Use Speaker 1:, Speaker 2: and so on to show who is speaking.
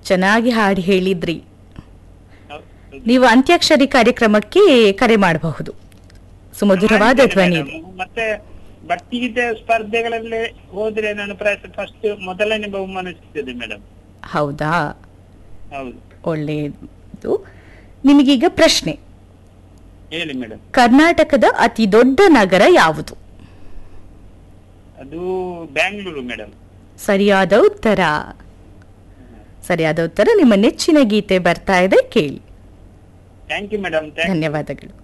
Speaker 1: ಚೆನ್ನಾಗಿ ಹಾಡು ಹೇಳಿದ್ರಿ
Speaker 2: ಹೌದು.
Speaker 1: ನೀವು ಅಂತ್ಯಾಕ್ಷರಿ ಕಾರ್ಯಕ್ರಮಕ್ಕೆ ಕರೆ ಮಾಡಬಹುದು ಸುಮಧುರವಾದ
Speaker 2: ಮಾಡ್ತೇನೆ
Speaker 1: ಧ್ವನಿ
Speaker 2: madam. ಮತ್ತೆ ಭಕ್ತಿಗೀತೆ ಸ್ಪರ್ಧೆಗಳಲ್ಲಿ ಹೋದ್ರೆ ನಾನು ಪ್ರಯತ್ನ ಫಸ್ಟ್ ಮೊದಲನೇ ಬಹುಮಾನ ಸಿಗ್ತದೆ ಮೇಡಮ್
Speaker 1: ಹೌದಾ
Speaker 2: ಹೌದು
Speaker 1: ಒಳ್ಳೆಯದು ನಿಮಗೀಗ ಪ್ರಶ್ನೆ
Speaker 2: ಹೇಳಿ ಮೇಡಮ್
Speaker 1: ಕರ್ನಾಟಕದ ಅತಿ ದೊಡ್ಡ ನಗರ ಯಾವುದು
Speaker 2: ಅದು ಬ್ಯಾಂಗ್ಳೂರು ಮೇಡಮ್
Speaker 1: ಸರಿಯಾದ ಉತ್ತರ ಸರಿಯಾದ ಉತ್ತರ ನಿಮ್ಮ ನೆಚ್ಚಿನ ಗೀತೆ ಬರ್ತಾ ಇದೆ ಕೇಳಿ
Speaker 2: ಥ್ಯಾಂಕ್ ಯು ಮೇಡಮ್
Speaker 1: ಧನ್ಯವಾದಗಳು